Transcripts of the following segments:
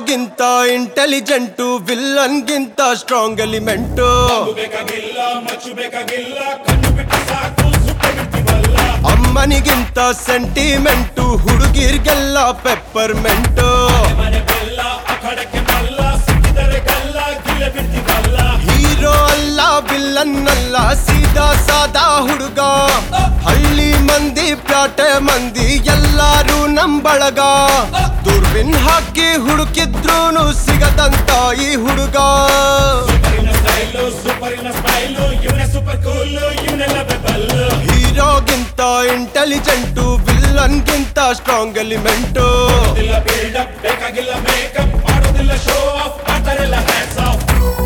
ಹೀರೋಗಿಂತ intelligent ವಿಲ್ಲನ್ಗಿಂತ strong element ಬೇಕಾಗಿಲ್ಲ ಮಚ್ಚು ಬೇಕಾಗಿಲ್ಲ ಕಣ್ಣು ಬಿಟ್ಟು ಸಾಕು ಸುತ್ತ ಬಿಡ್ತೀವಲ್ಲ ಅಮ್ಮನಿಗಿಂತ ಸೆಂಟಿಮೆಂಟು ಹುಡುಗಿರ್ಗೆಲ್ಲ ಪೆಪ್ಪರ್ಮೆಂಟು ಮನೆ ಬೆಲ್ಲ ಅಖಡಕ್ಕೆ ಮಲ್ಲ ಸಿಕ್ಕಿದರೆ ಕಲ್ಲ ಗಿಲ್ಲ ಬಿಡ್ತೀವಲ್ಲ ಹೀರೋ ಅಲ್ಲ ವಿಲ್ಲನ್ ಅಲ್ಲ ಸೀದಾ ಸಾದಾ ಹುಡುಗ ಹಳ್ಳಿ ಮಂದಿ ಪ್ಯಾಟೆ ಮಂದಿ ಎಲ್ಲಾರು ನಂಬಳಗ ದುರ್ಬಿನ್ ಹಾಕಿ ಹುಡುಕಿದ್ರೂನು ಸಿಗದಂತ ಈ ಹುಡುಗ ಸೂಪರಿನ ಸ್ಟೈಲು ಸೂಪರಿನ ಸ್ಮೈಲು ಇವನೇ ಸೂಪರ್ ಕೂಲ್ ಇವನೆಲ್ಲ ಬೆಬಲ್ಲು ಹೀರೋಗಿಂತ ಇಂಟೆಲಿಜೆಂಟು ವಿಲ್ಲನ್ಗಿಂತ ಸ್ಟ್ರಾಂಗ್ ಎಲಿಮೆಂಟು ಇಲ್ಲ ಬಿಲ್ಡಪ್ ಬೇಕಾಗಿಲ್ಲ ಮೇಕಪ್ ಮಾಡೋದಿಲ್ಲ ಶೋ ಆಫ್ ಮಾಡ್ತಾರೆಲ್ಲ ಹ್ಯಾಂಡ್ಸ್ ಆಫ್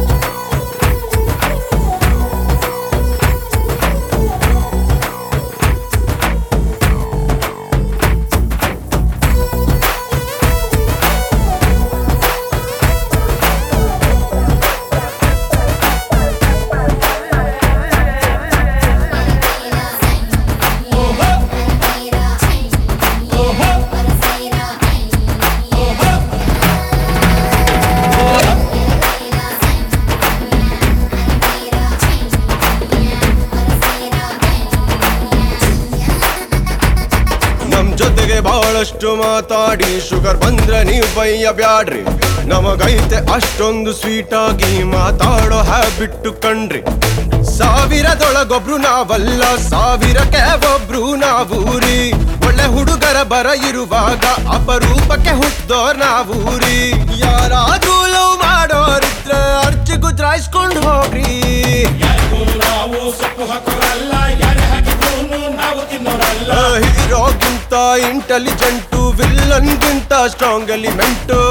ನಮ್ ಜೊತೆಗೆ ಬಹಳಷ್ಟು ಮಾತಾಡಿ ಶುಗರ್ ಬಂದ್ರೆ ನೀವು ಬೈಯ ಬ್ಯಾಡ್ರಿ ನಮಗೈತೆ ಅಷ್ಟೊಂದು ಸ್ವೀಟ್ ಆಗಿ ಮಾತಾಡೋ ಹ್ಯಾಬಿಟ್ಟು ಕಣ್ರಿ ಸಾವಿರದೊಳಗೊಬ್ರು ನಾವಲ್ಲ ಸಾವಿರಕ್ಕೆ ಒಬ್ರು ನಾವೂರಿ ಒಳ್ಳೆ ಹುಡುಗರ ಬರ ಇರುವಾಗ ಅಪರೂಪಕ್ಕೆ ಹುಟ್ಟದೋರ್ ನಾವೂರಿ ಯಾರಾದ್ರೂ ಲವ್ ಮಾಡೋರಿದ್ರೆ ಅರ್ಜಿ ಗುಜ್ರಾಯಿಸ್ಕೊಂಡು ಹೋಗ್ರಿ ಯಾರಿಗೂ ನಾವು ಸೊಪ್ಪು ಹಾಕೋರಲ್ಲ ಯಾರೇ ಹಾಕಿದ್ರು ನಾವು ತಿನ್ನೋರಲ್ಲ ಹೀರೋಗಿಂತ ಇಂಟೆಲಿಜೆಂಟು ವಿಲ್ಲನ್ಗಿಂತ ಸ್ಟ್ರಾಂಗ್ ಎಲಿಮೆಂಟು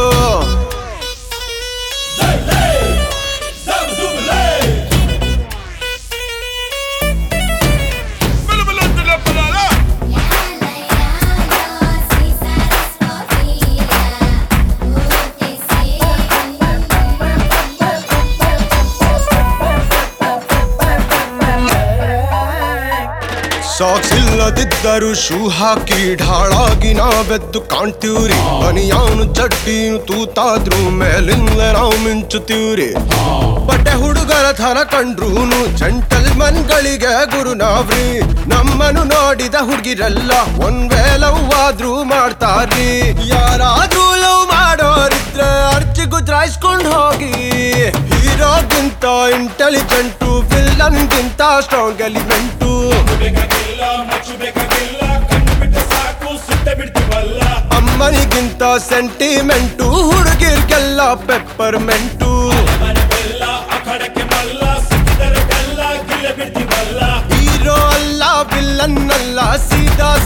ಸಾಕ್ಸ್ ಇಲ್ಲದಿದ್ದರು ಶೂ ಹಾಕಿ ಢಾಳಾಗಿ ನಾವೆದ್ದು ಕಾಣ್ತೀವ್ರಿ ಬನಿಯಾನು ಚಡ್ಡಿನು ತೂತಾದ್ರು ಮೇಲಿಂದ ನಾವು ಮಿಂಚುತ್ತೀವ್ರಿ ಬಟ್ಟೆ ಹುಡುಗರ ಥರ ಕಂಡ್ರೂನು ಜಂಟಲ್ ಮನ್ಗಳಿಗೆ ಗುರು ನಾವ್ರಿ ನಮ್ಮನ್ನು ನೋಡಿದ ಹುಡುಗಿರೆಲ್ಲ ಒಂದ್ ವೇಲವ್ ಆದ್ರೂ ಮಾಡ್ತಾರ್ರಿ ಯಾರಾದ್ರೂ ಲವ್ ಮಾಡೋರಿದ್ರೆ ಅರ್ಜಿ ಗುಜ್ರಾಯಿಸ್ಕೊಂಡು ಹೋಗಿ ಹೀರೋಗಿಂತ ಇಂಟೆಲಿಜೆಂಟು ವಿಲ್ಲನ್ಗಿಂತ ಸ್ಟ್ರಾಂಗ್ ಎಲಿಮೆಂಟು ಬೇಕಾಗಿಲ್ಲ ಮಚ್ಚು ಬೇಕಾಗಿಲ್ಲ ಕಣ್ಣು ಬಿಟ್ಟು ಸಾಕು ಸುತ್ತ ಬಿಡ್ತೀವಲ್ಲ ಅಮ್ಮನಿಗಿಂತ ಸೆಂಟಿಮೆಂಟು ಹುಡುಗಿರ್ಗೆಲ್ಲ ಪೆಪ್ಪರ್ಮೆಂಟು ಮನೆ ಬೆಲ್ಲ ಅಖಡಕ್ಕೆ ಮಲ್ಲ ಸಿಕ್ಕಿದರೆ ಕಲ್ಲ ಗಿಲ್ಲ ಬಿಡ್ತೀವಲ್ಲ ಹೀರೋ ಅಲ್ಲ ವಿಲ್ಲನ್ ಅಲ್ಲ ಸೀದಾ